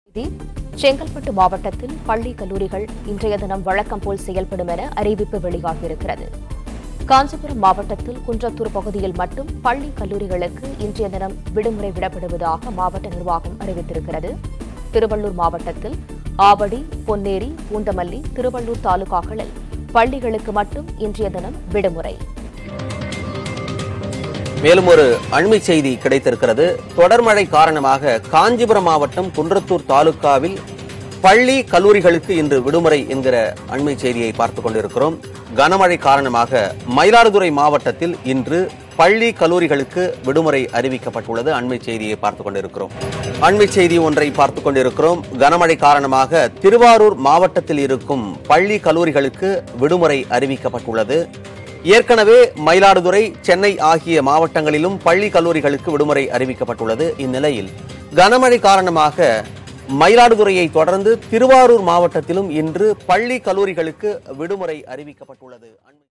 இது செங்கல்பட்டு மாவட்டத்தில் பள்ளி கல்லூரிகள் இன்றைய தினம் வழக்கம் போல் செயல்படும் என அறிவிப்பு வெளியாகியிருக்கிறது காஞ்சிபுரம் மாவட்டத்தில் குன்றத்தூர் பகுதியில் மட்டும் பள்ளி கல்லூரிகளுக்கு இன்றைய தினம் விடுமுறை விடப்படுவதாக மாவட்ட நிர்வாகம் அறிவித்திருக்கிறது திருவள்ளூர் மாவட்டத்தில் ஆவடி பொன்னேரி பூந்தமல்லி திருவள்ளூர் தாலுகாக்களில் பள்ளிகளுக்கு மட்டும் இன்றைய தினம் விடுமுறை மேலும் ஒரு அண்மை செய்தி கிடைத்திருக்கிறது தொடர் மழை காரணமாக காஞ்சிபுரம் மாவட்டம் குன்றத்தூர் தாலுகாவில் பள்ளி கல்லூரிகளுக்கு இன்று விடுமுறை என்கிற அண்மை செய்தியை பார்த்துக் கொண்டிருக்கிறோம் கனமழை காரணமாக மயிலாடுதுறை மாவட்டத்தில் இன்று பள்ளி கல்லூரிகளுக்கு விடுமுறை அறிவிக்கப்பட்டுள்ளது அண்மை செய்தியை பார்த்துக் கொண்டிருக்கிறோம் அண்மை செய்தி ஒன்றை பார்த்துக் கொண்டிருக்கிறோம் கனமழை காரணமாக திருவாரூர் மாவட்டத்தில் இருக்கும் பள்ளி கல்லூரிகளுக்கு விடுமுறை அறிவிக்கப்பட்டுள்ளது ஏற்கனவே மயிலாடுதுறை சென்னை ஆகிய மாவட்டங்களிலும் பள்ளி கல்லூரிகளுக்கு விடுமுறை அறிவிக்கப்பட்டுள்ளது இந்நிலையில் கனமழை காரணமாக மயிலாடுதுறையை தொடர்ந்து திருவாரூர் மாவட்டத்திலும் இன்று பள்ளி கல்லூரிகளுக்கு விடுமுறை அறிவிக்கப்பட்டுள்ளது